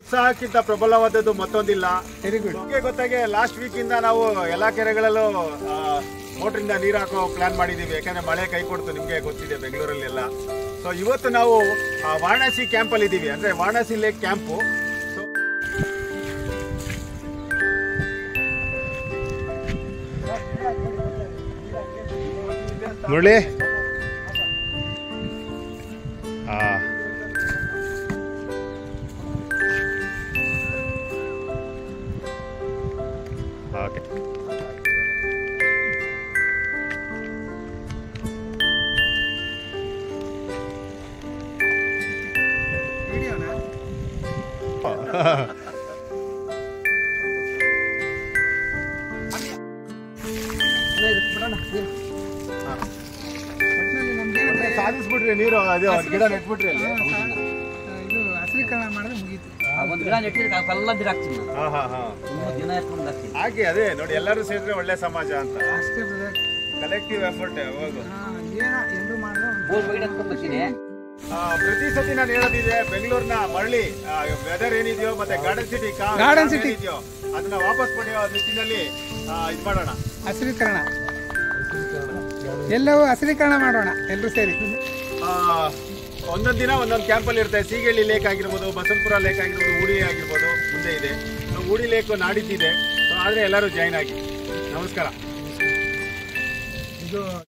ಉತ್ಸಾಹಕ್ಕಿಂತ ಪ್ರಬಲವಾದದ್ದು ಮತ್ತೊಂದಿಲ್ಲ very good ನಿಮಗೆ ಗೊತ್ತಾಗೆ last week ಇಂದ ನಾವು ಎಲ್ಲಾ ಕೆರೆಗಳಲ್ಲೂ ಮೋಟ್ರಿಂದ ನೀರು ಹಾಕೋ ಪ್ಲಾನ್ ಮಾಡಿದೀವಿ ಯಾಕಂದ್ರೆ ಮಳೆ ಕೈ ಕೊಡ್ತು ನಿಮ್ಗೆ ಗೊತ್ತಿದೆ ಬೆಂಗಳೂರಲ್ಲೆಲ್ಲ ಸೊ ಇವತ್ತು ನಾವು ಆ, ವಾರಣಾಸಿ ಕ್ಯಾಂಪ್ ಅಲ್ಲಿ ಇದೀವಿ ಅಂದ್ರೆ Varanasi lake camp so Murali ಆ ಓಕೆ ವಿಡಿಯೋನಾ ಒಟ್ನಲ್ಲಿ ನಮ್ಗೇನಂದ್ರೆ ಸಾಧಿಸ್ಬಿಟ್ರಿ ನೀರು ಅದು ಗಿಡ ನೆಟ್ಬಿಟ್ರಿ ಅಲ್ಲಿ ಇದು ಹಸಿರೀಕರಣ ಮಾಡಿದ್ರೆ ಮುಗೀತು ಒಂದ್ ಗಿಡ ನೆಟ್ಟಿದ್ರೆ ಕಲ್ಲ ಬಿಡ ಹಾಕ್ತೀನಿ ನಾನು ಹಾ ಹಾ ಹಾ ತುಂಬಾ ದಿನ ಎತ್ಕೊಂಡು ಹಾಕ್ತೀನಿ ಹಾಗೆ ಅದೇ ನೋಡಿ ಎಲ್ಲರೂ ಸೇರಿದ್ರೆ ಒಳ್ಳೆ ಸಮಾಜ ಅಂತ ಅಷ್ಟೇ ಬ್ರದರ್ ಕಲೆಕ್ಟಿವ್ ಎಫರ್ಟ್ ಯಾವಾಗೂ ಏನೋ ಎಲ್ರು ಮಾಡಿದ್ರೆ ಒಂದು ಬೋರ್ ಗಿಡ ಎತ್ಕೊಂಡು ಬರ್ತೀನಿ ಆ, ಪ್ರತಿ ಸತಿ ನಾನು ಹೇಳೋದಿದೆ ಬೆಂಗಳೂರಿನ ಮರಳಿ ವೆದರ್ ಏನಿದೆಯೋ ಮತ್ತೆ ಗಾರ್ಡನ್ ಸಿಟಿ Garden city. ಇದೆಯೋ ಅದನ್ನ ವಾಪಸ್ ಪಡೆಯೋ ನಿಟ್ಟಿನಲ್ಲಿ ಆ, ಇದ್ ಮಾಡೋಣ ಹಸಿರೀಕರಣ ಎಲ್ಲವೂ ಹಸಿರೀಕರಣ ಮಾಡೋಣ ಎಲ್ಲರೂ ಸೇರಿ ಆ, ಒಂದೊಂದ್ ದಿನ ಒಂದೊಂದು ಕ್ಯಾಂಪಲ್ಲಿ ಇರುತ್ತೆ ಸೀಗಳ್ಳಿ ಲೇಕ್ ಆಗಿರ್ಬೋದು ಬಸಂಪುರ ಲೇಕ್ ಆಗಿರ್ಬೋದು ಊಡಿ ಆಗಿರ್ಬೋದು ಮುಂದೆ ಇದೆ ಸೊ ಊಡಿ ಲೇಕ್ ನಾಡಿದ್ದಿದೆ ಸೊ ಆದ್ರೆ ಎಲ್ಲರೂ ಜಾಯ್ನ್ ಆಗಿ ನಮಸ್ಕಾರ ಇದು